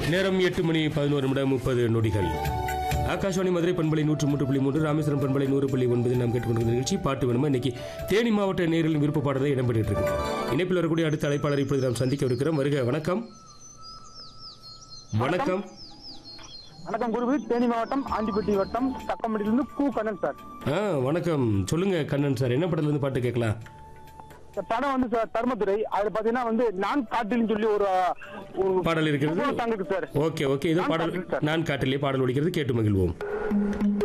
நேரம் எட்டு மணி பதினோரு நிமிடம் முப்பது நொடிகள் ஆகாஷவாணி மதுரை பண்பலை நூற்று மூன்று புள்ளி மூன்று ராமேஸ்வரம் பண்பலை நூறு புள்ளி ஒன்பதில் நாம் கேட்டுக்கொண்டிருந்த நிகழ்ச்சி பாட்டு வேணுமா இன்னைக்கு தேனி மாவட்ட நேரில் விருப்ப பாடலை இடம்பெற்று இருக்கு இணைப்பில் வரக்கூடிய அடுத்த அழைப்பாளர் இப்பொழுது நாம் சந்திக்க இருக்கிறோம் வருக வணக்கம் வணக்கம் வணக்கம் குருவி தேனி மாவட்டம் ஆண்டிப்பட்டி வட்டம் தக்கம்பட்டியிலிருந்து கு கண்ணன் சார் ஆ வணக்கம் சொல்லுங்க கண்ணன் சார் என்ன படத்துல இருந்து பாட்டு கேட்கலாம் இந்த படம் வந்து சார் தர்மதுரை அதுல பாத்தீங்கன்னா வந்து நான் காட்டில்னு சொல்லி ஒரு ஒரு பாடல் இருக்கிறது சாங் இருக்கு சார் ஓகே ஓகே இதோ நான் பாடல் காட்டில் சார். நான் காட்டிலே பாடல் ஒழிக்கிறது கேட்டு மகிழ்வோம்